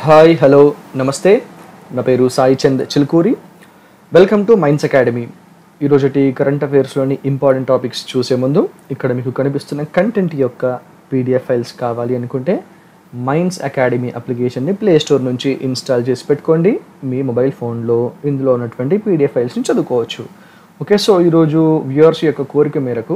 hi hello నమస్తే నా పేరు Sai Chand Chilkuri welcome to Minds Academy ఈరోజుటి కరెంట్ అఫైర్స్లోని ఇంపార్టెంట్ టాపిక్స్ చూసే ముందు ఇక్కడ మీకు కనిపిస్తున్న కంటెంట్ యొక్క పీడిఎఫ్ ఫైల్స్ కావాలి అనుకుంటే మైండ్స్ అకాడమీ అప్లికేషన్ని ప్లే స్టోర్ నుంచి ఇన్స్టాల్ చేసి పెట్టుకోండి మీ మొబైల్ ఫోన్లో ఇందులో ఉన్నటువంటి పీడిఎఫ్ ఫైల్స్ని చదువుకోవచ్చు ఓకే సో ఈరోజు వ్యూవర్స్ యొక్క కోరిక మేరకు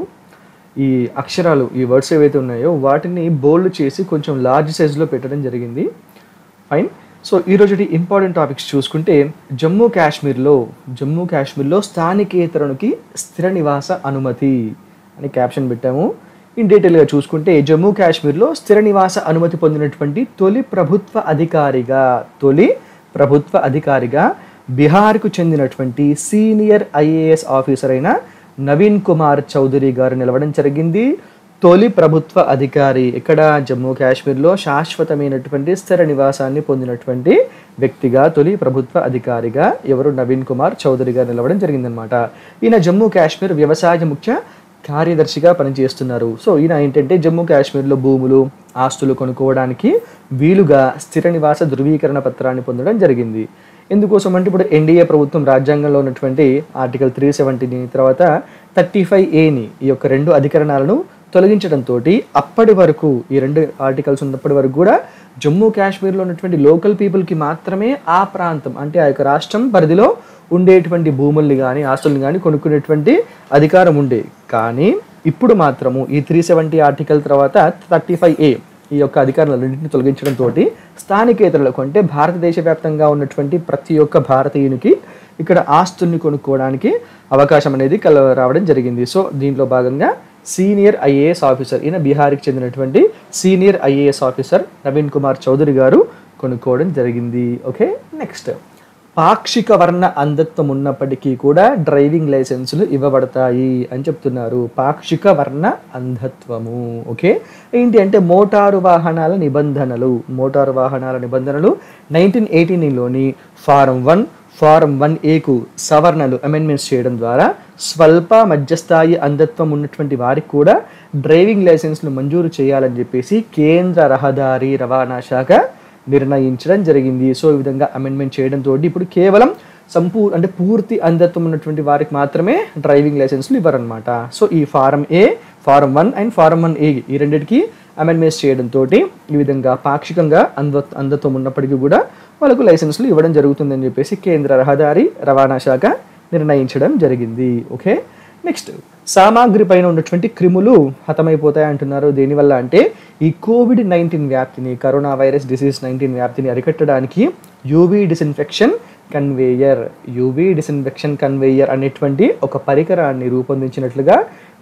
ఈ అక్షరాలు ఈ వర్డ్స్ ఏవైతే ఉన్నాయో వాటిని బోల్డ్ చేసి కొంచెం లార్జ్ సైజులో పెట్టడం జరిగింది ఫైన్ సో ఈరోజు ఇంపార్టెంట్ టాపిక్స్ చూసుకుంటే జమ్మూ కాశ్మీర్లో జమ్మూ కాశ్మీర్లో స్థానికేతరునికి స్థిర నివాస అనుమతి అని క్యాప్షన్ పెట్టాము ఇన్ డీటెయిల్గా చూసుకుంటే జమ్మూ కాశ్మీర్లో స్థిర నివాస అనుమతి పొందినటువంటి తొలి ప్రభుత్వ అధికారిగా తొలి ప్రభుత్వ అధికారిగా బీహార్కు చెందినటువంటి సీనియర్ ఐఏఎస్ ఆఫీసర్ అయిన నవీన్ కుమార్ చౌదరి గారు నిలవడం జరిగింది తొలి ప్రభుత్వ అధికారి ఇక్కడ జమ్మూ కాశ్మీర్లో శాశ్వతమైనటువంటి స్థిర నివాసాన్ని పొందినటువంటి వ్యక్తిగా తొలి ప్రభుత్వ అధికారిగా ఎవరు నవీన్ కుమార్ చౌదరి గారు నిలవడం జరిగిందనమాట ఈయన జమ్మూ కాశ్మీర్ వ్యవసాయ ముఖ్య కార్యదర్శిగా పనిచేస్తున్నారు సో ఈయన ఏంటంటే జమ్మూ కాశ్మీర్లో భూములు ఆస్తులు కొనుక్కోవడానికి వీలుగా స్థిర నివాస ధృవీకరణ పత్రాన్ని పొందడం జరిగింది ఎందుకోసం అంటే ఇప్పుడు ఎన్డీఏ ప్రభుత్వం రాజ్యాంగంలో ఉన్నటువంటి ఆర్టికల్ త్రీ సెవెంటీని తర్వాత థర్టీ ఫైవ్ ఏని ఈ యొక్క రెండు అధికరణాలను తొలగించడంతో అప్పటి వరకు ఈ రెండు ఆర్టికల్స్ ఉన్నప్పటి వరకు కూడా జమ్మూ కాశ్మీర్లో ఉన్నటువంటి లోకల్ పీపుల్కి మాత్రమే ఆ ప్రాంతం అంటే ఆ యొక్క రాష్ట్రం పరిధిలో ఉండేటువంటి భూముల్ని కానీ ఆస్తుల్ని కానీ కొనుక్కునేటువంటి అధికారం ఉండే కానీ ఇప్పుడు మాత్రము ఈ త్రీ సెవెంటీ ఆర్టికల్ తర్వాత థర్టీ ఫైవ్ ఏ ఈ యొక్క అధికారులన్నింటిని తొలగించడంతో స్థానికేతరులకు అంటే భారతదేశ వ్యాప్తంగా ఉన్నటువంటి ప్రతి ఒక్క భారతీయునికి ఇక్కడ ఆస్తుల్ని కొనుక్కోవడానికి అవకాశం అనేది కల రావడం జరిగింది సో దీంట్లో భాగంగా సీనియర్ ఐఏఎస్ ఆఫీసర్ ఈయన బీహార్కి చెందినటువంటి senior IAS officer Naveen Kumar Chaudhary garu కొనుక్కోవడం జరిగింది ఓకే నెక్స్ట్ పాక్షిక వర్ణ అంధత్వం ఉన్నప్పటికీ కూడా డ్రైవింగ్ లైసెన్సులు ఇవ్వబడతాయి అని చెప్తున్నారు పాక్షిక వర్ణ అంధత్వము ఓకే ఏంటి అంటే మోటారు వాహనాల నిబంధనలు మోటారు వాహనాల నిబంధనలు నైన్టీన్ ఎయిటీన్లోని ఫారం వన్ ఫారం వన్ ఏకు సవరణలు అమెండ్మెంట్స్ చేయడం ద్వారా స్వల్ప మధ్యస్థాయి అంధత్వం ఉన్నటువంటి వారికి కూడా డ్రైవింగ్ లైసెన్స్లు మంజూరు చేయాలని చెప్పేసి కేంద్ర రహదారి రవాణా శాఖ నిర్ణయించడం జరిగింది సో ఈ విధంగా అమెండ్మెంట్ చేయడంతో ఇప్పుడు కేవలం సంపూ అంటే పూర్తి అంధత్వం ఉన్నటువంటి వారికి మాత్రమే డ్రైవింగ్ లైసెన్స్లు ఇవ్వరనమాట సో ఈ form A form one and form one A ఈ రెండింటికి అమెండ్మెంట్స్ చేయడంతో ఈ విధంగా పాక్షికంగా అంధ అంధత్వం ఉన్నప్పటికీ కూడా వాళ్ళకు లైసెన్సులు ఇవ్వడం జరుగుతుందని చెప్పేసి కేంద్ర రహదారి రవాణా శాఖ నిర్ణయించడం జరిగింది ఓకే నెక్స్ట్ సామాగ్రి పైన ఉన్నటువంటి క్రిములు హతమైపోతాయి అంటున్నారు దేనివల్ల అంటే ఈ కోవిడ్ నైన్టీన్ వ్యాప్తిని కరోనా వైరస్ డిసీజ్ నైన్టీన్ వ్యాప్తిని అరికట్టడానికి UV disinfection conveyor UV disinfection conveyor అనేటువంటి ఒక పరికరాన్ని రూపొందించినట్లుగా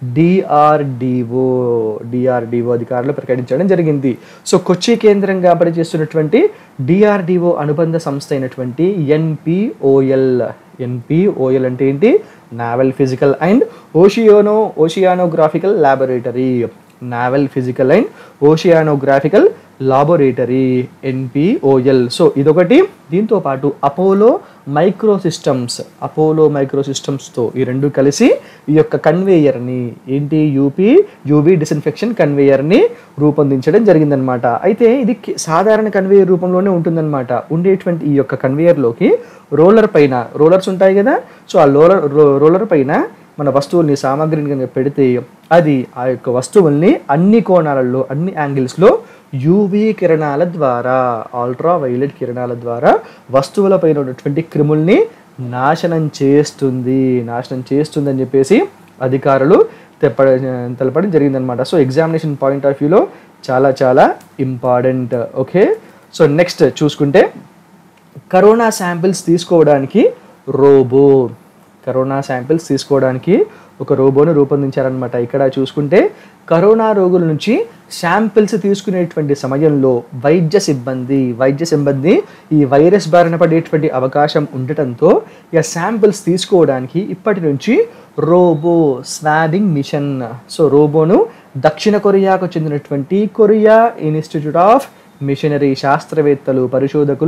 డిఆర్డిఓ డిఆర్డిఓ అధికారులు ప్రకటించడం జరిగింది సో కొచ్చి కేంద్రంగా పనిచేస్తున్నటువంటి డిఆర్డిఓ అనుబంధ సంస్థ అయినటువంటి ఎన్పిఓఎల్ ఎన్పిఓఎల్ అంటే ఏంటి naval physical and oceano oceanographical laboratory naval physical and oceanographical laboratory NPOL so ఇదొకటి దీంతో పాటు Apollo micro systems Apollo micro సిస్టమ్స్తో ఈ రెండు కలిసి ఈ యొక్క కన్వేయర్ని ఏంటి యూపీ యూవీ డిస్ఇన్ఫెక్షన్ కన్వేయర్ని రూపొందించడం జరిగిందనమాట అయితే ఇది కి- సాధారణ కన్వేయర్ రూపంలోనే ఉంటుందన్నమాట ఉండేటువంటి ఈ యొక్క కన్వేయర్లోకి రోలర్ పైన రోలర్స్ ఉంటాయి కదా సో ఆ రోలర్ రోలర్ పైన మన వస్తువుల్ని సామాగ్రిని కనుక పెడితే అది ఆ యొక్క వస్తువుల్ని అన్ని కోణాలలో అన్ని యాంగిల్స్లో యూవీ కిరణాల ద్వారా అల్ట్రా వైలెట్ కిరణాల ద్వారా వస్తువుల పైన ఉన్నటువంటి క్రిముల్ని నాశనం చేస్తుంది నాశనం చేస్తుంది అని చెప్పేసి అధికారులు తెప్ప తెలపడం జరిగిందనమాట సో ఎగ్జామినేషన్ పాయింట్ ఆఫ్ వ్యూలో చాలా చాలా ఇంపార్టెంట్ ఓకే సో నెక్స్ట్ చూసుకుంటే కరోనా శాంపిల్స్ తీసుకోవడానికి రోబో కరోనా శాంపిల్స్ తీసుకోవడానికి ఒక రోబోను రూపొందించారనమాట ఇక్కడ చూసుకుంటే కరోనా రోగుల నుంచి శాంపిల్స్ తీసుకునేటువంటి సమయంలో వైద్య సిబ్బంది వైద్య సిబ్బంది ఈ వైరస్ బారిన పడేటువంటి అవకాశం ఉండటంతో ఇక శాంపిల్స్ తీసుకోవడానికి ఇప్పటి నుంచి రోబో స్వాబింగ్ మిషన్ సో రోబోను దక్షిణ కొరియాకు చెందినటువంటి కొరియా ఇన్స్టిట్యూట్ ఆఫ్ మిషనరీ శాస్త్రవేత్తలు పరిశోధకులు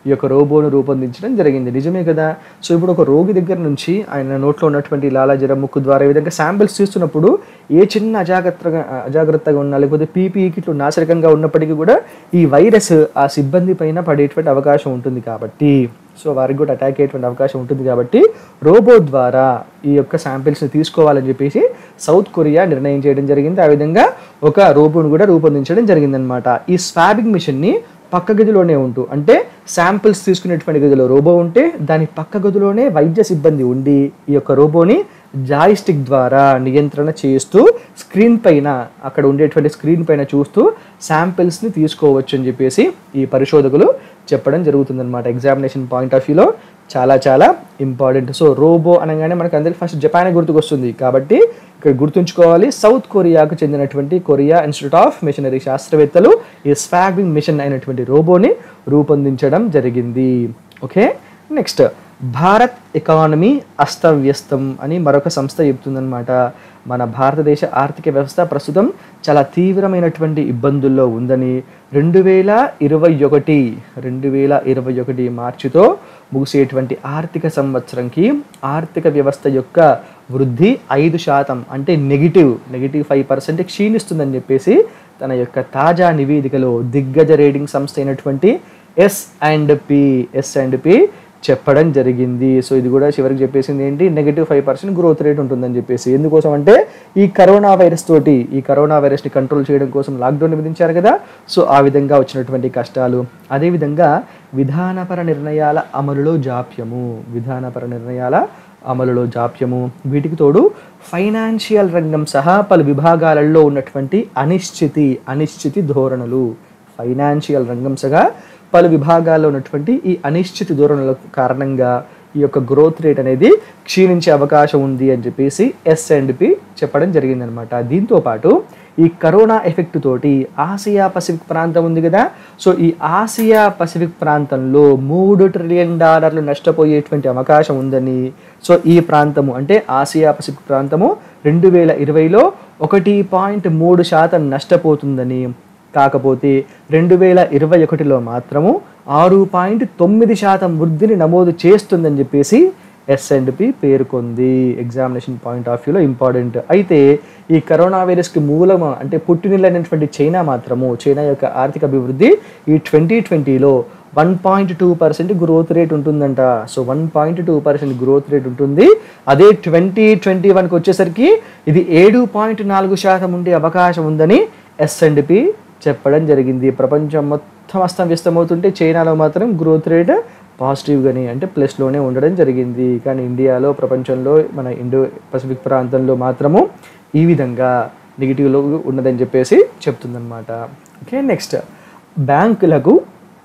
ఈ యొక్క రోబోను రూపొందించడం జరిగింది నిజమే కదా సో ఇప్పుడు ఒక రోగి దగ్గర నుంచి ఆయన నోట్లో ఉన్నటువంటి లాలాజలం ముక్కు ద్వారా ఈ విధంగా శాంపిల్స్ తీస్తున్నప్పుడు ఏ చిన్న అజాగ్రత్తగా అజాగ్రత్తగా ఉన్నా లేకపోతే పీపీ కిట్లు నాశరకంగా ఉన్నప్పటికీ కూడా ఈ వైరస్ ఆ సిబ్బంది పైన పడేటువంటి అవకాశం ఉంటుంది కాబట్టి సో వారికి కూడా అటాక్ అయ్యేటువంటి అవకాశం ఉంటుంది కాబట్టి రోబో ద్వారా ఈ యొక్క శాంపిల్స్ని తీసుకోవాలని చెప్పేసి సౌత్ కొరియా నిర్ణయం చేయడం జరిగింది ఆ విధంగా ఒక రోబోను కూడా రూపొందించడం జరిగిందనమాట ఈ స్వాబింగ్ మిషన్ని పక్క గదిలోనే ఉంటూ అంటే శాంపిల్స్ తీసుకునేటువంటి గదిలో రోబో ఉంటే దాని పక్క గదిలోనే వైద్య సిబ్బంది ఉండి ఈ యొక్క రోబోని జాయిస్టిక్ ద్వారా నియంత్రణ చేస్తూ స్క్రీన్ పైన అక్కడ ఉండేటువంటి స్క్రీన్ పైన చూస్తూ శాంపిల్స్ని తీసుకోవచ్చు అని చెప్పేసి ఈ పరిశోధకులు చెప్పడం జరుగుతుందన్నమాట ఎగ్జామినేషన్ పాయింట్ ఆఫ్ వ్యూలో చాలా చాలా ఇంపార్టెంట్ సో రోబో అనగానే మనకు అందరికి ఫస్ట్ జపాన్ గుర్తుకొస్తుంది కాబట్టి ఇక్కడ గుర్తుంచుకోవాలి సౌత్ కొరియాకు చెందినటువంటి కొరియా ఇన్స్టిట్యూట్ ఆఫ్ మిషనరీ శాస్త్రవేత్తలు ఈ స్వాగింగ్ మిషన్ అయినటువంటి రోబోని రూపొందించడం జరిగింది ఓకే నెక్స్ట్ భారత్ ఎకానమీ అస్తవ్యస్తం అని మరొక సంస్థ చెప్తుందన్నమాట మన భారతదేశ ఆర్థిక వ్యవస్థ ప్రస్తుతం చాలా తీవ్రమైనటువంటి ఇబ్బందుల్లో ఉందని రెండు వేల ఇరవై ఒకటి రెండు వేల ఇరవై ఒకటి మార్చితో ముగిసేటువంటి ఆర్థిక సంవత్సరంకి ఆర్థిక వ్యవస్థ యొక్క వృద్ధి ఐదు శాతం అంటే నెగిటివ్ నెగిటివ్ ఫైవ్ పర్సెంట్ క్షీణిస్తుందని చెప్పేసి తన యొక్క తాజా నివేదికలో దిగ్గజ రేటింగ్ సంస్థ అయినటువంటి S and P S and P చెప్పడం జరిగింది సో ఇది కూడా చివరికి చెప్పేసింది ఏంటి negative five percent growth rate ఉంటుందని చెప్పేసి ఎందుకోసం అంటే ఈ కరోనా వైరస్ తోటి ఈ కరోనా వైరస్ని కంట్రోల్ చేయడం కోసం లాక్డౌన్ విధించారు కదా సో ఆ విధంగా వచ్చినటువంటి కష్టాలు అదేవిధంగా విధానపర నిర్ణయాల అమలులో జాప్యము విధానపర నిర్ణయాల అమలులో జాప్యము వీటికి తోడు ఫైనాన్షియల్ రంగం సహా పలు విభాగాలలో ఉన్నటువంటి అనిశ్చితి అనిశ్చితి ధోరణులు ఫైనాన్షియల్ రంగం సహా పలు విభాగాల్లో ఉన్నటువంటి ఈ అనిశ్చితి ధోరణుల కారణంగా ఈ యొక్క గ్రోత్ రేట్ అనేది క్షీణించే అవకాశం ఉంది అని చెప్పేసి ఎస్ అండ్ పి చెప్పడం జరిగిందనమాట దీంతో పాటు ఈ కరోనా ఎఫెక్ట్ తోటి ఆసియా పసిఫిక్ ప్రాంతం ఉంది కదా సో ఈ ఆసియా పసిఫిక్ ప్రాంతంలో మూడు ట్రిలియన్ డాలర్లు నష్టపోయేటువంటి అవకాశం ఉందని సో ఈ ప్రాంతము అంటే ఆసియా పసిఫిక్ ప్రాంతము రెండు వేల ఇరవైలో ఒకటి పాయింట్ మూడు శాతం నష్టపోతుందని కాకపోతే రెండు వేల ఇరవై ఒకటిలో మాత్రము ఆరు పాయింట్ తొమ్మిది శాతం వృద్ధిని నమోదు చేస్తుందని చెప్పేసి ఎస్ అండ్ పి పేర్కొంది ఎగ్జామినేషన్ పాయింట్ ఆఫ్ వ్యూలో ఇంపార్టెంట్ అయితే ఈ కరోనా వైరస్కి మూలం అంటే పుట్టినిల్లైనటువంటి చైనా మాత్రము చైనా యొక్క ఆర్థిక అభివృద్ధి ఈ ట్వంటీ ట్వంటీలో one point two percent growth rate ఉంటుందంట so one point two percent growth rate ఉంటుంది అదే ట్వంటీ ట్వంటీ వన్కి వచ్చేసరికి ఇది ఏడు పాయింట్ నాలుగు శాతం ఉండే అవకాశం ఉందని ఎస్ అండ్ పి చెప్పడం జరిగింది ప్రపంచం మొత్తం అస్తవ్యస్తమవుతుంటే చైనాలో మాత్రం గ్రోత్ రేట్ పాజిటివ్గానే అంటే ప్లస్లోనే ఉండడం జరిగింది కానీ ఇండియాలో ప్రపంచంలో మన ఇండో పసిఫిక్ ప్రాంతంలో మాత్రము ఈ విధంగా నెగిటివ్లో ఉన్నదని చెప్పేసి చెప్తుందన్నమాట ఓకే నెక్స్ట్ బ్యాంకులకు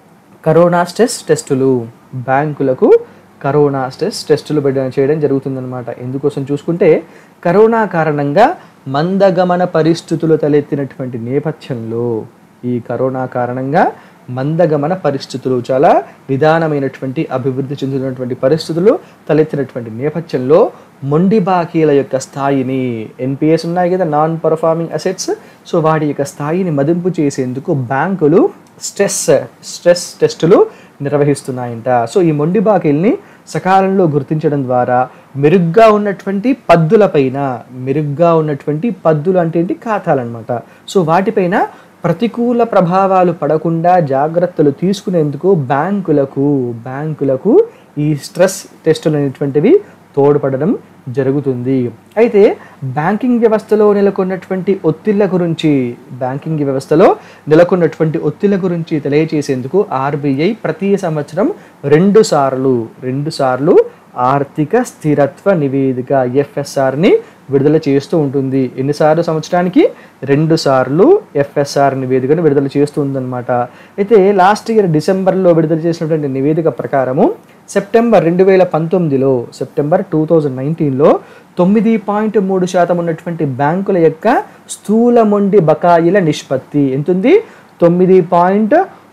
కరోనా స్ట్రెస్ టెస్టులు బ్యాంకులకు కరోనా స్ట్రెస్ టెస్టులు పెట్ట- చేయడం జరుగుతుందన్నమాట ఎందుకోసం చూసుకుంటే కరోనా కారణంగా మందగమన పరిస్థితులు తలెత్తినటువంటి నేపథ్యంలో ఈ కరోనా కారణంగా మందగమన పరిస్థితులు చాలా నిదానమైనటువంటి అభివృద్ధి చెందుతున్నటువంటి పరిస్థితులు తలెత్తినటువంటి నేపథ్యంలో మొండి బాకీల యొక్క స్థాయిని ఎన్పిఎస్ ఉన్నాయి కదా నాన్ పర్ఫార్మింగ్ అసెట్స్ సో వాటి యొక్క స్థాయిని మదింపు చేసేందుకు బ్యాంకులు స్ట్రెస్ స్ట్రెస్ టెస్టులు నిర్వహిస్తున్నాయంట సో ఈ మొండి బాకీల్ని సకాలంలో గుర్తించడం ద్వారా మెరుగ్గా ఉన్నటువంటి పద్దులపైన మెరుగ్గా ఉన్నటువంటి పద్దులు అంటే ఏంటి ఖాతాలన్నమాట సో వాటిపైన ప్రతికూల ప్రభావాలు పడకుండా జాగ్రత్తలు తీసుకునేందుకు బ్యాంకులకు బ్యాంకులకు ఈ స్ట్రెస్ టెస్టులు అనేటువంటివి తోడ్పడడం జరుగుతుంది అయితే బ్యాంకింగ్ వ్యవస్థలో నెలకొన్నటువంటి ఒత్తిళ్ల గురించి బ్యాంకింగ్ వ్యవస్థలో నెలకొన్నటువంటి ఒత్తిళ్ల గురించి తెలియజేసేందుకు ఆర్బీఐ ప్రతి సంవత్సరం రెండు సార్లు రెండు సార్లు ఆర్థిక స్థిరత్వ నివేదిక ఎఫ్ఎస్ఆర్ని విడుదల చేస్తూ ఉంటుంది ఎన్నిసార్లు సంవత్సరానికి రెండు సార్లు ఎఫ్ఎస్ఆర్ నివేదికను విడుదల చేస్తూ ఉందన్నమాట అయితే లాస్ట్ ఇయర్ డిసెంబర్లో విడుదల చేసినటువంటి నివేదిక ప్రకారము సెప్టెంబర్ రెండు వేల పంతొమ్మిదిలో సెప్టెంబర్ టూ థౌజండ్ నైన్టీన్లో తొమ్మిది పాయింట్ మూడు శాతం ఉన్నటువంటి బ్యాంకుల యొక్క స్థూల మొండి బకాయిల నిష్పత్తి ఎంతుంది తొమ్మిది పాయింట్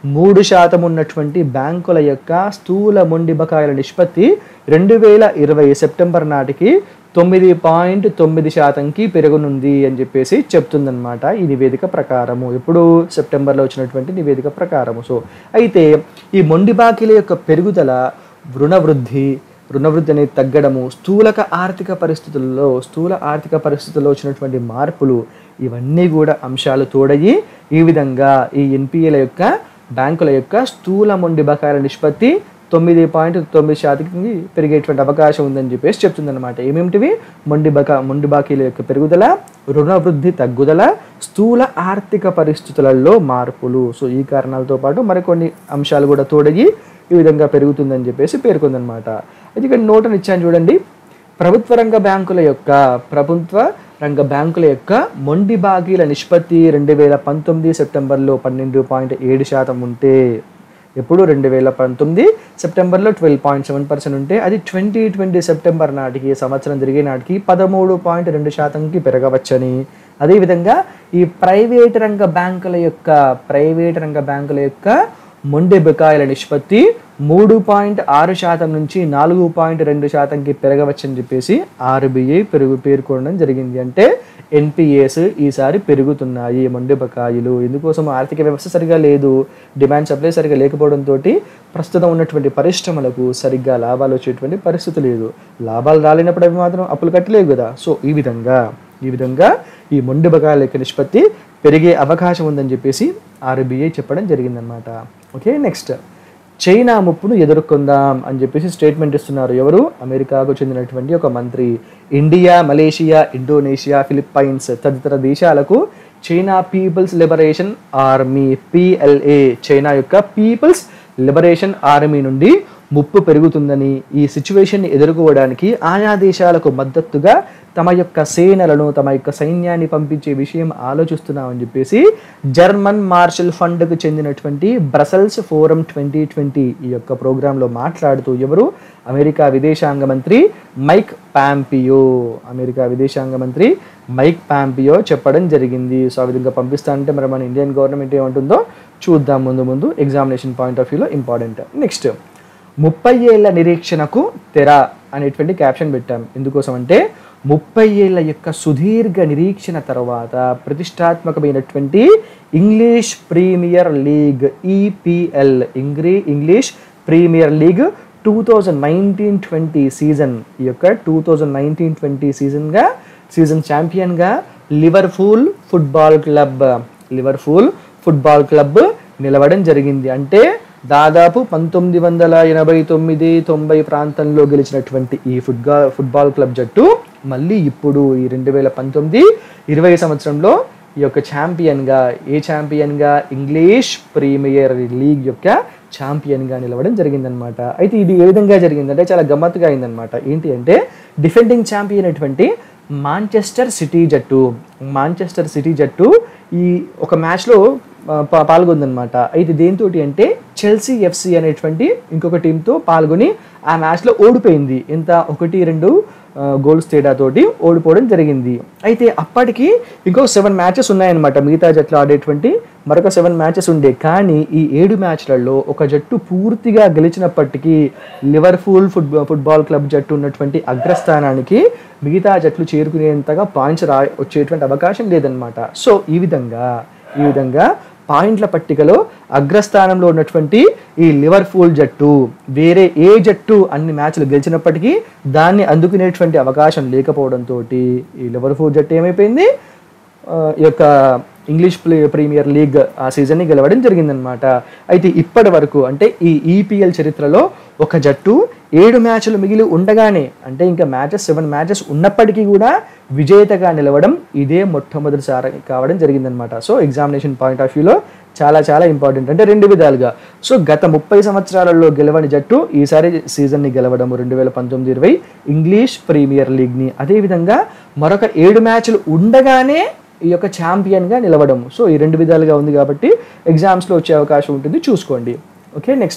మూడు శాతం ఉన్నటువంటి బ్యాంకుల యొక్క స్థూల మొండి బకాయిల నిష్పత్తి రెండు వేల ఇరవై సెప్టెంబర్ నాటికి తొమ్మిది పాయింట్ తొమ్మిది శాతంకి పెరగనుంది అని చెప్పేసి చెప్తుందన్నమాట ఈ నివేదిక ప్రకారము ఇప్పుడు సెప్టెంబర్లో వచ్చినటువంటి నివేదిక ప్రకారము సో అయితే ఈ మొండి బాకీల యొక్క పెరుగుదల రుణ వృద్ధి రుణవృద్ధి అనేది తగ్గడము స్థూలక ఆర్థిక పరిస్థితుల్లో స్థూల ఆర్థిక పరిస్థితుల్లో వచ్చినటువంటి మార్పులు ఇవన్నీ కూడా అంశాలు తోడయి ఈ విధంగా ఈ ఎన్పిఏల యొక్క బ్యాంకుల యొక్క స్థూల మొండి బకాయిల నిష్పత్తి తొమ్మిది పాయింట్ తొమ్మిది శాతానికి పెరిగేటువంటి అవకాశం ఉందని చెప్పేసి చెప్తుందన్నమాట ఏమేమిటివి మొండి బకా మొండి బాకీల యొక్క పెరుగుదల రుణవృద్ధి తగ్గుదల స్థూల ఆర్థిక పరిస్థితులలో మార్పులు సో ఈ కారణాలతో పాటు మరికొన్ని అంశాలు కూడా తోడగి ఈ విధంగా పెరుగుతుందని చెప్పేసి పేర్కొందనమాట అయితే ఇక్కడ నోటుని ఇచ్చాను చూడండి ప్రభుత్వ రంగ బ్యాంకుల యొక్క ప్రభుత్వ రంగ బ్యాంకుల యొక్క మొండి బాకీల నిష్పత్తి రెండు వేల పంతొమ్మిది సెప్టెంబర్లో పన్నెండు పాయింట్ ఏడు శాతం ఉంటే ఎప్పుడు రెండు వేల పంతొమ్మిది సెప్టెంబర్లో ట్వెల్వ్ పాయింట్ సెవెన్ పర్సెంట్ ఉంటే అది ట్వంటీ ట్వంటీ సెప్టెంబర్ నాటికి సంవత్సరం తిరిగే నాటికి పదమూడు పాయింట్ రెండు శాతంకి పెరగవచ్చని అదేవిధంగా ఈ ప్రైవేట్ రంగ బ్యాంకుల యొక్క ప్రైవేట్ రంగ బ్యాంకుల యొక్క మొండి బకాయిల నిష్పత్తి మూడు పాయింట్ ఆరు శాతం నుంచి నాలుగు పాయింట్ రెండు శాతంకి పెరగవచ్చని చెప్పేసి ఆర్బీఐ పెరుగు పేర్కొనడం జరిగింది అంటే ఎన్పిఏస్ ఈసారి పెరుగుతున్నాయి మొండి బకాయిలు ఎందుకోసం ఆర్థిక వ్యవస్థ సరిగా లేదు డిమాండ్ సప్లై సరిగా లేకపోవడంతో ప్రస్తుతం ఉన్నటువంటి పరిశ్రమలకు సరిగ్గా లాభాలు వచ్చేటువంటి పరిస్థితి లేదు లాభాలు రాలేనప్పుడు అవి మాత్రం అప్పులు కట్టలేవు కదా సో ఈ విధంగా ఈ విధంగా ఈ మొండి బకాయిల యొక్క నిష్పత్తి పెరిగే అవకాశం ఉందని చెప్పేసి ఆర్బీఐ చెప్పడం జరిగిందనమాట ఓకే నెక్స్ట్ చైనా ముప్పును ఎదుర్కొందాం అని చెప్పేసి స్టేట్మెంట్ ఇస్తున్నారు ఎవరు అమెరికాకు చెందినటువంటి ఒక మంత్రి ఇండియా మలేషియా ఇండోనేషియా ఫిలిప్పైన్స్ తదితర దేశాలకు China People's Liberation Army PLA China యొక్క పీపుల్స్ లిబరేషన్ ఆర్మీ నుండి ముప్పు పెరుగుతుందని ఈ సిచ్యువేషన్ని ఎదుర్కోవడానికి ఆయా దేశాలకు మద్దతుగా తమ యొక్క సేనలను తమ యొక్క సైన్యాన్ని పంపించే విషయం ఆలోచిస్తున్నామని చెప్పేసి జర్మన్ మార్షల్ ఫండ్కు చెందినటువంటి బ్రసెల్స్ ఫోరం ట్వంటీ ట్వంటీ ఈ యొక్క ప్రోగ్రాంలో మాట్లాడుతూ ఎవరు అమెరికా విదేశాంగ మంత్రి మైక్ పాంపియో అమెరికా విదేశాంగ మంత్రి మైక్ పాంపియో చెప్పడం జరిగింది సో ఆ విధంగా పంపిస్తానంటే మరి మన ఇండియన్ గవర్నమెంట్ ఏమంటుందో చూద్దాం ముందు ముందు ఎగ్జామినేషన్ పాయింట్ ఆఫ్ వ్యూలో ఇంపార్టెంట్ నెక్స్ట్ ముప్పై ఏళ్ల నిరీక్షణకు తెర అనేటువంటి క్యాప్షన్ పెట్టాం ఎందుకోసం అంటే ముప్పై ఏళ్ల యొక్క సుదీర్ఘ నిరీక్షణ తర్వాత ప్రతిష్టాత్మకమైనటువంటి ఇంగ్లీష్ ప్రీమియర్ లీగ్ ఈపీఎల్ ఇంగ్రీ English Premier League two thousand nineteen twenty season ఈ యొక్క టూ థౌజండ్ నైన్టీన్ ట్వంటీ సీజన్గా సీజన్ ఛాంపియన్గా Liverpool football club Liverpool football club నిలవడం జరిగింది అంటే దాదాపు పంతొమ్మిది వందల ఎనభై తొమ్మిది తొంభై ప్రాంతంలో గెలిచినటువంటి ఈ ఫుట్బాల్ ఫుట్బాల్ క్లబ్ జట్టు మళ్ళీ ఇప్పుడు ఈ రెండు వేల పంతొమ్మిది ఇరవై సంవత్సరంలో ఈ యొక్క ఛాంపియన్గా ఏ ఛాంపియన్గా ఇంగ్లీష్ ప్రీమియర్ లీగ్ యొక్క ఛాంపియన్గా నిలవడం జరిగిందనమాట అయితే ఇది ఏ విధంగా జరిగిందంటే చాలా గమ్మత్తుగా అయిందనమాట ఏంటి అంటే డిఫెండింగ్ ఛాంపియన్ అటువంటి మాంచెస్టర్ సిటీ జట్టు మాంచెస్టర్ సిటీ జట్టు ఈ ఒక మ్యాచ్లో పా- పాల్గొందనమాట అయితే దేంతో అంటే చెల్సీ ఎఫ్సి అనేటువంటి ఇంకొక టీంతో పాల్గొని ఆ మ్యాచ్లో ఓడిపోయింది ఎంత ఒకటి రెండు గోల్స్ తేడాతోటి ఓడిపోవడం జరిగింది అయితే అప్పటికి ఇంకొక సెవెన్ మ్యాచెస్ ఉన్నాయన్నమాట మిగతా జట్లు ఆడేటువంటి మరొక సెవెన్ మ్యాచెస్ ఉండే కానీ ఈ ఏడు మ్యాచ్లలో ఒక జట్టు పూర్తిగా గెలిచినప్పటికీ లివర్పూల్ ఫుట్బాల్ ఫుట్బాల్ క్లబ్ జట్టు ఉన్నటువంటి అగ్రస్థానానికి మిగతా జట్లు చేరుకునేంతగా పాయింట్స్ రా వచ్చేటువంటి అవకాశం లేదనమాట సో ఈ విధంగా ఈ విధంగా పాయింట్ల పట్టికలో అగ్రస్థానంలో ఉన్నటువంటి ఈ లివర్పూల్ జట్టు వేరే ఏ జట్టు అన్ని మ్యాచ్లు గెలిచినప్పటికీ దాన్ని అందుకునేటువంటి అవకాశం లేకపోవడంతో ఈ లివర్పూల్ జట్టు ఏమైపోయింది ఆ, ఈ యొక్క ఇంగ్లీష్ ప్లే ప్రీమియర్ లీగ్ ఆ సీజన్ని గెలవడం జరిగిందనమాట అయితే ఇప్పటి వరకు అంటే ఈ ఈపీఎల్ చరిత్రలో ఒక జట్టు ఏడు మ్యాచ్లు మిగిలి ఉండగానే అంటే ఇంకా మ్యాచెస్ సెవెన్ మ్యాచెస్ ఉన్నప్పటికీ కూడా విజేతగా నిలవడం ఇదే మొట్టమొదటిసారి కావడం జరిగిందనమాట సో ఎగ్జామినేషన్ పాయింట్ ఆఫ్ వ్యూలో చాలా చాలా ఇంపార్టెంట్ అంటే రెండు విధాలుగా సో గత ముప్పై సంవత్సరాలలో గెలవని జట్టు ఈసారి సీజన్ని గెలవడం రెండు వేల పంతొమ్మిది ఇరవై ఇంగ్లీష్ ప్రీమియర్ లీగ్ని అదేవిధంగా మరొక ఏడు మ్యాచ్లు ఉండగానే ఈ యొక్క ఛాంపియన్గా నిలవడం సో ఈ రెండు విధాలుగా ఉంది కాబట్టి ఎగ్జామ్స్లో వచ్చే అవకాశం ఉంటుంది చూసుకోండి ఓకే నెక్స్ట్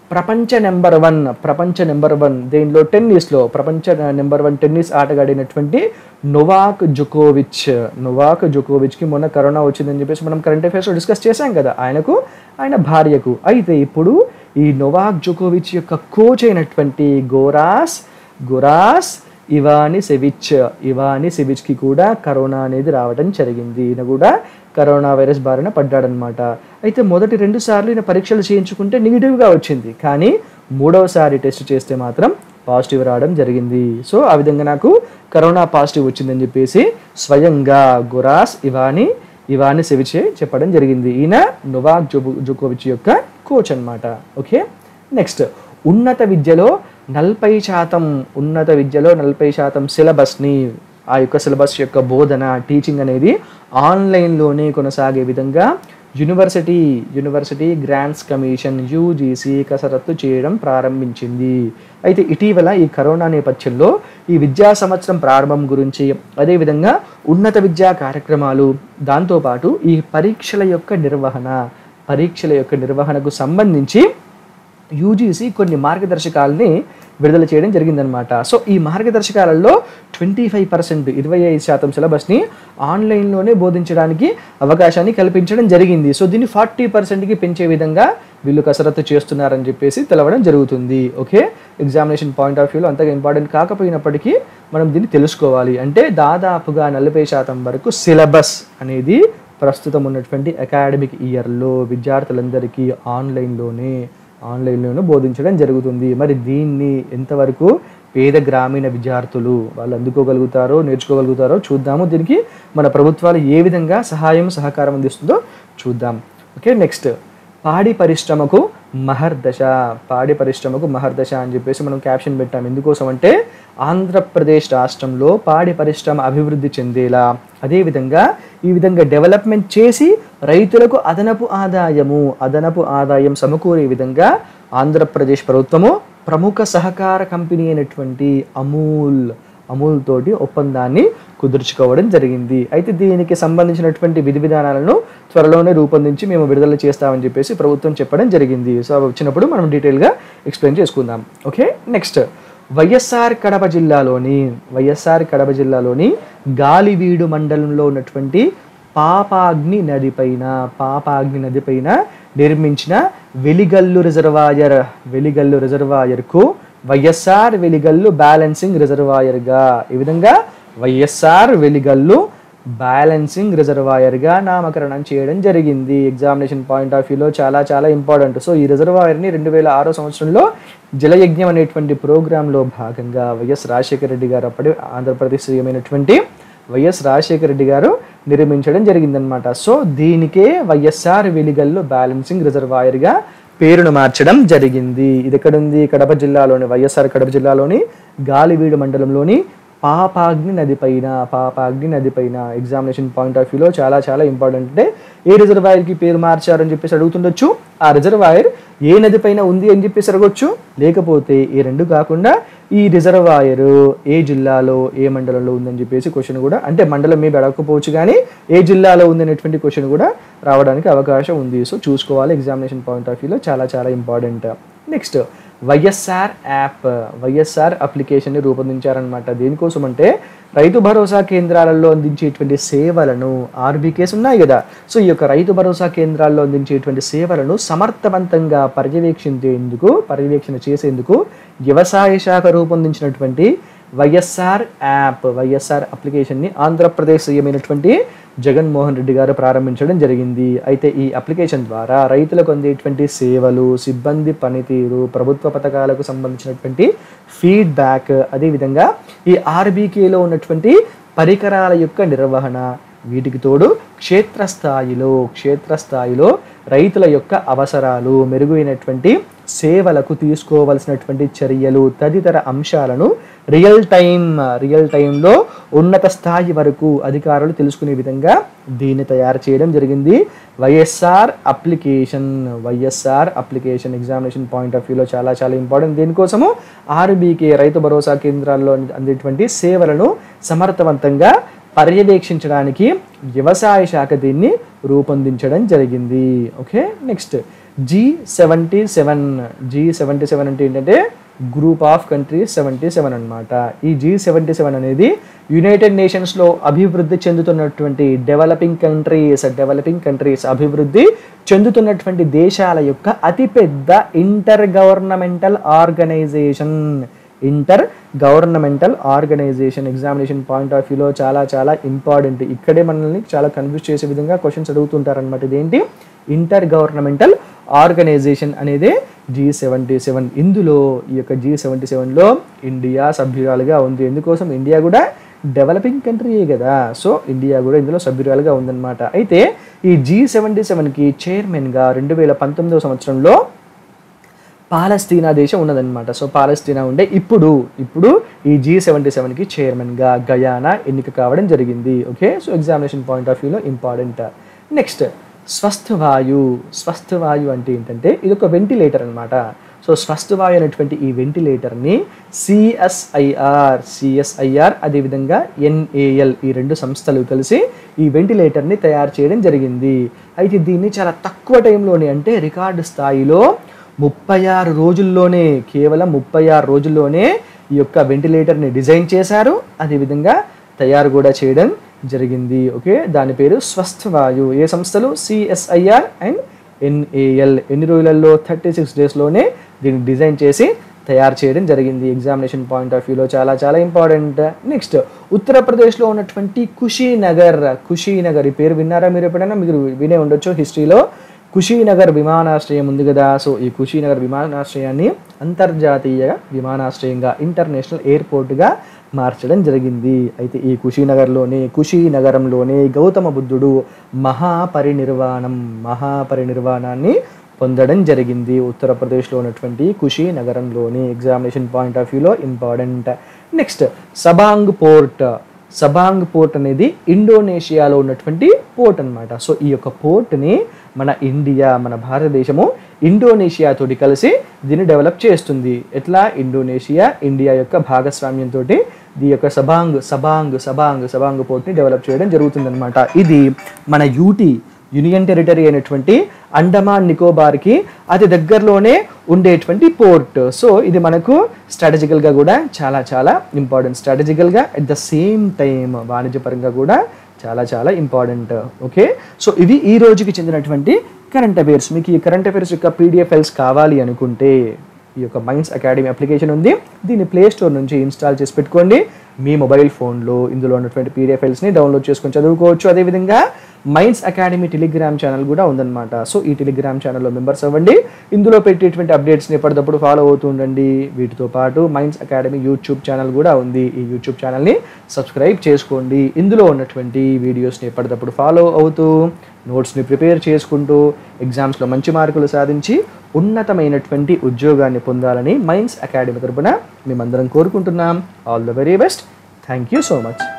ప్రపంచ నెంబర్ వన్ ప్రపంచ నెంబర్ వన్ దీనిలో టెన్నిస్లో ప్రపంచ నెంబర్ వన్ టెన్నిస్ ఆటగాడినటువంటి నొవాక్ జుకోవిచ్ నొవాక్ జుకోవిచ్కి మొన్న కరోనా వచ్చిందని చెప్పేసి మనం కరెంట్ అఫైర్స్లో డిస్కస్ చేశాం కదా ఆయనకు ఆయన భార్యకు అయితే ఇప్పుడు ఈ నొవాక్ జుకోవిచ్ యొక్క కోచ్ అయినటువంటి గోరాస్ గోరాస్ ఇవాని సెవిచ్ ఇవాని సెవిచ్కి కూడా కరోనా అనేది రావడం జరిగింది ఈయన కూడా కరోనా వైరస్ బారిన పడ్డాడనమాట అయితే మొదటి రెండు సార్లు ఈయన పరీక్షలు చేయించుకుంటే నెగిటివ్గా వచ్చింది కానీ మూడవసారి టెస్ట్ చేస్తే మాత్రం పాజిటివ్ రావడం జరిగింది సో ఆ విధంగా నాకు కరోనా పాజిటివ్ వచ్చిందని చెప్పేసి స్వయంగా గురాస్ ఇవాని ఇవాని సెవిచే చెప్పడం జరిగింది ఈయన నొవాక్ జోబు జోకోవిచ్ యొక్క కోచ్ అన్నమాట ఓకే నెక్స్ట్ ఉన్నత విద్యలో నలభై శాతం ఉన్నత విద్యలో నలభై శాతం సిలబస్ని ఆ యొక్క సిలబస్ యొక్క బోధన టీచింగ్ అనేది ఆన్లైన్లోనే కొనసాగే విధంగా university university grants commission UGC కసరత్తు చేయడం ప్రారంభించింది అయితే ఇటీవల ఈ కరోనా నేపథ్యంలో ఈ విద్యా సంవత్సరం ప్రారంభం గురించి అదేవిధంగా ఉన్నత విద్యా కార్యక్రమాలు దాంతోపాటు ఈ పరీక్షల యొక్క నిర్వహణ పరీక్షల యొక్క నిర్వహణకు సంబంధించి యూజీసీ కొన్ని మార్గదర్శకాలని విడుదల చేయడం జరిగిందనమాట సో ఈ మార్గదర్శకాలలో ట్వంటీ ఫైవ్ పర్సెంట్ ఇరవై ఐదు శాతం సిలబస్ని ఆన్లైన్లోనే బోధించడానికి అవకాశాన్ని కల్పించడం జరిగింది సో దీన్ని ఫార్టీ పర్సెంట్కి పెంచే విధంగా వీళ్ళు కసరత్తు చేస్తున్నారని చెప్పేసి తెలవడం జరుగుతుంది ఓకే ఎగ్జామినేషన్ పాయింట్ ఆఫ్ వ్యూలో అంతగా ఇంపార్టెంట్ కాకపోయినప్పటికీ మనం దీన్ని తెలుసుకోవాలి అంటే దాదాపుగా నలభై శాతం వరకు సిలబస్ అనేది ప్రస్తుతం ఉన్నటువంటి అకాడమిక్ ఇయర్లో విద్యార్థులందరికీ ఆన్లైన్లోనే ఆన్లైన్లోనూ బోధించడం జరుగుతుంది మరి దీన్ని ఎంతవరకు పేద గ్రామీణ విద్యార్థులు వాళ్ళు అందుకోగలుగుతారో నేర్చుకోగలుగుతారో చూద్దాము దీనికి మన ప్రభుత్వాలు ఏ విధంగా సహాయం సహకారం అందిస్తుందో చూద్దాం ఓకే నెక్స్ట్ పాడి పరిశ్రమకు మహర్దశ పాడి పరిశ్రమకు మహర్దశ అని చెప్పేసి మనం క్యాప్షన్ పెట్టాం ఎందుకోసం అంటే ఆంధ్రప్రదేశ్ రాష్ట్రంలో పాడి పరిశ్రమ అభివృద్ధి చెందేలా అదేవిధంగా ఈ విధంగా డెవలప్మెంట్ చేసి రైతులకు అదనపు ఆదాయము అదనపు ఆదాయం సమకూరే విధంగా ఆంధ్రప్రదేశ్ ప్రభుత్వము ప్రముఖ సహకార కంపెనీ అయినటువంటి అమూల్ అమూల్ తోటి ఒప్పందాన్ని కుదుర్చుకోవడం జరిగింది అయితే దీనికి సంబంధించినటువంటి విధి విధానాలను త్వరలోనే రూపొందించి మేము విడుదల చేస్తామని చెప్పేసి ప్రభుత్వం చెప్పడం జరిగింది సో అవి వచ్చినప్పుడు మనం డీటెయిల్గా ఎక్స్ప్లెయిన్ చేసుకుందాం ఓకే నెక్స్ట్ వైఎస్ఆర్ కడప జిల్లాలోని వైఎస్ఆర్ కడప జిల్లాలోని గాలివీడు మండలంలో ఉన్నటువంటి పాపాగ్ని నదిపైన పాపాగ్ని నదిపైన నిర్మించిన వెలిగల్లు రిజర్వాయర్ వెలిగల్లు రిజర్వాయర్కు వైఎస్ఆర్ వెలిగల్లు బ్యాలెన్సింగ్ రిజర్వాయర్గా ఈ విధంగా వైఎస్ఆర్ వెలిగల్లు బ్యాలెన్సింగ్ రిజర్వాయర్గా నామకరణం చేయడం జరిగింది ఎగ్జామినేషన్ పాయింట్ ఆఫ్ వ్యూలో చాలా చాలా ఇంపార్టెంట్ సో ఈ రిజర్వాయర్ని రెండు వేల ఆరో సంవత్సరంలో జలయజ్ఞం అనేటువంటి ప్రోగ్రాంలో భాగంగా వైఎస్ రాజశేఖర రెడ్డి గారు అప్పటి ఆంధ్రప్రదేశ్ సీఎమైనటువంటి వైఎస్ రాజశేఖర రెడ్డి గారు నిర్మించడం జరిగిందనమాట సో దీనికే వైఎస్ఆర్ వెలిగల్లు బ్యాలెన్సింగ్ రిజర్వాయర్గా పేరును మార్చడం జరిగింది ఇది ఎక్కడుంది కడప జిల్లాలోని వైఎస్ఆర్ కడప జిల్లాలోని గాలివీడు మండలంలోని పాపాగ్ని నది పైన పాపాగ్ని నది పైన ఎగ్జామినేషన్ పాయింట్ ఆఫ్ వ్యూలో చాలా చాలా ఇంపార్టెంట్ అంటే ఏ రిజర్వాయర్కి పేరు మార్చారని చెప్పేసి అడుగుతుండొచ్చు ఆ రిజర్వాయర్ ఏ నది పైన ఉంది అని చెప్పేసి అడగొచ్చు లేకపోతే ఈ రెండు కాకుండా ఈ రిజర్వాయర్ ఏ జిల్లాలో ఏ మండలంలో ఉందని చెప్పేసి క్వశ్చన్ కూడా అంటే మండలం మీద అడగకపోవచ్చు కానీ ఏ జిల్లాలో ఉంది అనేటువంటి క్వశ్చన్ కూడా రావడానికి అవకాశం ఉంది సో చూసుకోవాలి ఎగ్జామినేషన్ పాయింట్ ఆఫ్ వ్యూలో చాలా చాలా important next YSR app YSR అప్లికేషన్ని రూపొందించారనమాట దేనికోసం అంటే రైతు భరోసా కేంద్రాలలో అందించేటువంటి సేవలను ఆర్బీకేస్ ఉన్నాయి కదా సో ఈ యొక్క రైతు భరోసా కేంద్రాల్లో అందించేటువంటి సేవలను సమర్థవంతంగా పర్యవేక్షించేందుకు పర్యవేక్షణ చేసేందుకు వ్యవసాయ శాఖ రూపొందించినటువంటి వైఎస్ఆర్ యాప్ వైఎస్ఆర్ అప్లికేషన్ని ఆంధ్రప్రదేశ్ సీఎమైనటువంటి జగన్మోహన్ రెడ్డి గారు ప్రారంభించడం జరిగింది అయితే ఈ అప్లికేషన్ ద్వారా రైతులకు అందేటువంటి సేవలు సిబ్బంది పనితీరు ప్రభుత్వ పథకాలకు సంబంధించినటువంటి ఫీడ్బ్యాక్ అదేవిధంగా ఈ ఆర్బీకేలో ఉన్నటువంటి పరికరాల యొక్క నిర్వహణ వీటికి తోడు క్షేత్రస్థాయిలో క్షేత్రస్థాయిలో రైతుల యొక్క అవసరాలు మెరుగైనటువంటి సేవలకు తీసుకోవలసినటువంటి చర్యలు తదితర అంశాలను రియల్ టైం రియల్ టైంలో ఉన్నత స్థాయి వరకు అధికారులు తెలుసుకునే విధంగా దీన్ని తయారు చేయడం జరిగింది YSR application YSR application examination point of వ్యూలో చాలా చాలా ఇంపార్టెంట్ దీనికోసము ఆర్బీకే రైతు భరోసా కేంద్రాల్లో అందేటువంటి సేవలను సమర్థవంతంగా పర్యవేక్షించడానికి వ్యవసాయ శాఖ దీన్ని రూపొందించడం జరిగింది okay next G seventy seven G seventy seven అంటే ఏంటంటే group of countries seventy seven అనమాట ఈ జీ సెవెంటీ సెవెన్ అనేది యునైటెడ్ నేషన్స్లో అభివృద్ధి చెందుతున్నటువంటి డెవలపింగ్ కంట్రీస్ డెవలపింగ్ కంట్రీస్ అభివృద్ధి చెందుతున్నటువంటి దేశాల యొక్క అతిపెద్ద intergovernmental organization intergovernmental organization examination point of వ్యూలో చాలా చాలా ఇంపార్టెంట్ ఇక్కడే మనల్ని చాలా కన్ఫ్యూజ్ చేసే విధంగా క్వశ్చన్స్ అడుగుతుంటారనమాట ఇదేంటి ఇంటర్ గవర్నమెంటల్ ఆర్గనైజేషన్ అనేది జీ సెవెంటీ సెవెన్ ఇందులో ఈ యొక్క జీ సెవెంటీ సెవెన్లో ఇండియా సభ్యురాలుగా ఉంది ఎందుకోసం ఇండియా కూడా డెవలపింగ్ కంట్రీయే కదా సో ఇండియా కూడా ఇందులో సభ్యురాలుగా ఉందన్నమాట అయితే ఈ జీ సెవెంటీ సెవెన్కి చైర్మన్గా రెండు వేల పంతొమ్మిదవ సంవత్సరంలో పాలస్తీనా దేశం ఉన్నదన్నమాట సో పాలస్తీనా ఉండే ఇప్పుడు ఇప్పుడు ఈ జీ సెవెంటీ సెవెన్కి చైర్మన్గా గయానా ఎన్నిక కావడం జరిగింది okay so examination point of వ్యూలో ఇంపార్టెంట్ నెక్స్ట్ స్వస్థ వాయు స్వస్థ వాయు అంటే ఏంటంటే ఇది ఒక వెంటిలేటర్ అనమాట సో స్వస్థ వాయు అనేటువంటి ఈ వెంటిలేటర్ని సిఎస్ఐఆర్ సిఎస్ఐఆర్ అదేవిధంగా ఎన్ఏఎల్ ఈ రెండు సంస్థలు కలిసి ఈ వెంటిలేటర్ని తయారు చేయడం జరిగింది అయితే దీన్ని చాలా తక్కువ టైంలోనే అంటే రికార్డు స్థాయిలో ముప్పై ఆరు రోజుల్లోనే కేవలం ముప్పై ఆరు రోజుల్లోనే ఈ యొక్క వెంటిలేటర్ని డిజైన్ చేశారు అదేవిధంగా తయారు కూడా చేయడం జరిగింది ఓకే దాని పేరు స్వస్థ వాయు ఏ సంస్థలు సిఎస్ఐఆర్ అండ్ ఎన్ఏఎల్ ఎన్ని రోజులలో థర్టీ సిక్స్ డేస్లోనే దీన్ని డిజైన్ చేసి తయారు చేయడం జరిగింది ఎగ్జామినేషన్ పాయింట్ ఆఫ్ వ్యూలో చాలా చాలా ఇంపార్టెంట్ నెక్స్ట్ ఉత్తరప్రదేశ్లో ఉన్నటువంటి కుషీనగర్ కుషీనగర్ ఈ పేరు విన్నారా మీరు ఎప్పుడైనా మీరు వినే ఉండొచ్చు హిస్టరీలో కుషీనగర్ విమానాశ్రయం ఉంది కదా సో ఈ కుషీనగర్ విమానాశ్రయాన్ని అంతర్జాతీయ విమానాశ్రయంగా ఇంటర్నేషనల్ ఎయిర్పోర్ట్గా మార్చడం జరిగింది అయితే ఈ కుషీనగర్లోనే కుషీనగరంలోనే గౌతమ బుద్ధుడు మహాపరినిర్వాణం మహాపరినిర్వాణాన్ని పొందడం జరిగింది ఉత్తరప్రదేశ్లో ఉన్నటువంటి కుషి నగరంలోని ఎగ్జామినేషన్ పాయింట్ ఆఫ్ వ్యూలో important next Sabang port Sabang port అనేది ఇండోనేషియాలో ఉన్నటువంటి పోర్ట్ అన్నమాట సో ఈ యొక్క పోర్ట్ని మన ఇండియా మన భారతదేశము ఇండోనేషియా తోటి కలిసి దీన్ని డెవలప్ చేస్తుంది ఎట్లా ఇండోనేషియా ఇండియా యొక్క భాగస్వామ్యంతో ఈ యొక్క సబాంగ్ సబాంగ్ సబాంగ్ సబాంగ్ పోర్ట్ని డెవలప్ చేయడం జరుగుతుందన్నమాట ఇది మన యూటీ యూనియన్ టెరిటరీ అయినటువంటి అండమాన్ నికోబార్కి అతి దగ్గరలోనే ఉండేటువంటి పోర్ట్ సో ఇది మనకు స్ట్రాటజికల్గా కూడా చాలా చాలా ఇంపార్టెంట్ స్ట్రాటజికల్గా అట్ ద సేమ్ టైం వాణిజ్యపరంగా కూడా చాలా చాలా ఇంపార్టెంట్ ఓకే సో ఇవి ఈ రోజుకి చెందినటువంటి కరెంట్ అఫైర్స్ మీకు ఈ కరెంట్ అఫైర్స్ యొక్క పీడిఎఫ్ ఫైల్స్ కావాలి అనుకుంటే ఈ యొక్క మైండ్స్ అకాడమీ అప్లికేషన్ ఉంది దీన్ని ప్లే స్టోర్ నుంచి ఇన్స్టాల్ చేసి పెట్టుకోండి మీ మొబైల్ ఫోన్లో ఇందులో ఉన్నటువంటి పీడిఎఫ్ ఫైల్స్ని డౌన్లోడ్ చేసుకొని చదువుకోవచ్చు అదేవిధంగా మైండ్స్ అకాడమీ టెలిగ్రామ్ ఛానల్ కూడా ఉందన్నమాట సో ఈ టెలిగ్రామ్ ఛానల్లో మెంబర్స్ అవ్వండి ఇందులో పెట్టేటువంటి అప్డేట్స్ని ఎప్పటికప్పుడు ఫాలో అవుతూ ఉండండి వీటితో పాటు మైండ్స్ అకాడమీ యూట్యూబ్ ఛానల్ కూడా ఉంది ఈ యూట్యూబ్ ఛానల్ని సబ్స్క్రైబ్ చేసుకోండి ఇందులో ఉన్నటువంటి వీడియోస్ని ఎప్పటికప్పుడు ఫాలో అవుతూ నోట్స్ని ప్రిపేర్ చేసుకుంటూ ఎగ్జామ్స్లో మంచి మార్కులు సాధించి ఉన్నతమైనటువంటి ఉద్యోగాన్ని పొందాలని మైండ్స్ అకాడమీ తరపున మేమందరం కోరుకుంటున్నాం all the very best thank you so much